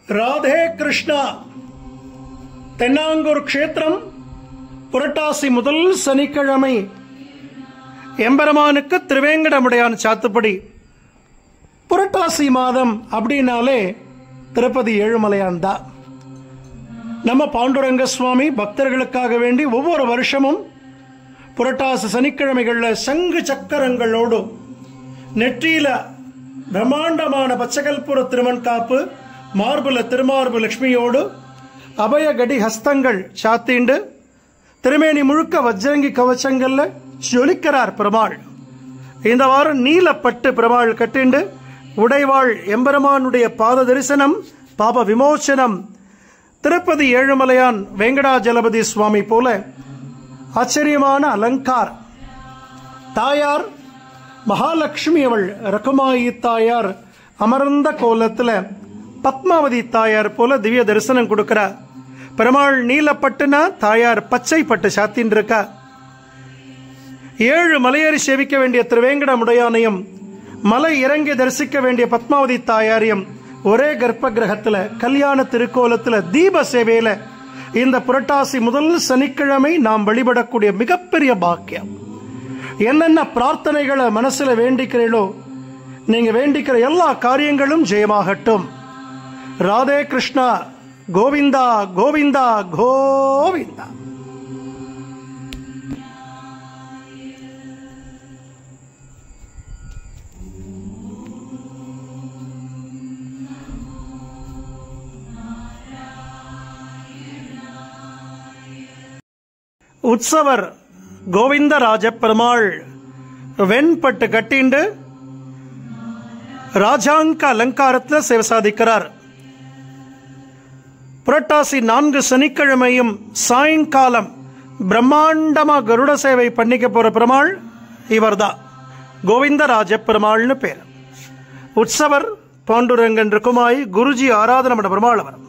ராதே கிருஷ்ணா தென்னாங்கூர் க்ஷேத்திரம் புரட்டாசி முதல் சனிக்கிழமை எம்பெருமானுக்கு திருவேங்கடமுடையான் சாத்துப்படி புரட்டாசி மாதம் அப்படின்னாலே திருப்பதி ஏழுமலையான் தான் நம்ம பாண்டுரங்க சுவாமி பக்தர்களுக்காக வேண்டி ஒவ்வொரு வருஷமும் புரட்டாசி சனிக்கிழமைகளில் சங்கு சக்கரங்களோடு நெற்றியில பிரம்மாண்டமான பச்சைகல்புர திருமண் காப்பு மார்புல திருமார்பு லட்சுமியோடு அபயகடி ஹஸ்தங்கள் சாத்திண்டு திருமேனி முழுக்க வஜ்ரங்கி கவச்சங்கள்ல ஜொலிக்கிறார் பெருமாள் இந்த வாரம் நீலப்பட்டு பெருமாள் கட்டிண்டு உடைவாள் எம்பெருமானுடைய பாத தரிசனம் பாப விமோசனம் திருப்பதி ஏழுமலையான் வெங்கடாஜலபதி சுவாமி போல ஆச்சரியமான அலங்கார் தாயார் மகாலட்சுமி அவள் ரகுமாயி தாயார் அமர்ந்த கோலத்துல பத்மாவதி தாயார் போல திவ்ய தரிசனம் கொடுக்கிறா பெருமாள் நீலப்பட்டுனா தாயார் பச்சை பட்டு சாத்தின் இருக்கா ஏழு மலையேறி சேவிக்க வேண்டிய திருவேங்கடமுடையானையும் மலை இறங்கி தரிசிக்க வேண்டிய பத்மாவதி தாயாரையும் ஒரே கர்ப்ப கிரகத்துல கல்யாண திருக்கோலத்துல தீப சேவையில இந்த புரட்டாசி முதல் சனிக்கிழமை நாம் வழிபடக்கூடிய மிகப்பெரிய பாக்கியம் என்னென்ன பிரார்த்தனைகளை மனசுல வேண்டிக்கிறீங்களோ நீங்க வேண்டிக்கிற எல்லா காரியங்களும் ஜெயமாகட்டும் ராதே கிருஷ்ணா கோவிந்தா கோவிந்தா கோவிந்தா உற்சவர் கோவிந்தராஜ பெருமாள் வெண்பட்டு கட்டிண்டு ராஜாங்க அலங்காரத்தில் சேவை சாதிக்கிறார் புரட்டாசி நான்கு சனிக்கிழமையும் சாயங்காலம் பிரம்மாண்டமா கருட சேவை பண்ணிக்க போற பெருமாள் இவர்தான் கோவிந்தராஜ பெருமாள்னு பேர் உற்சவர் பாண்டுரங்கன் ருக்குமாய் குருஜி ஆராதனை பண்ண பெருமாள் அவர்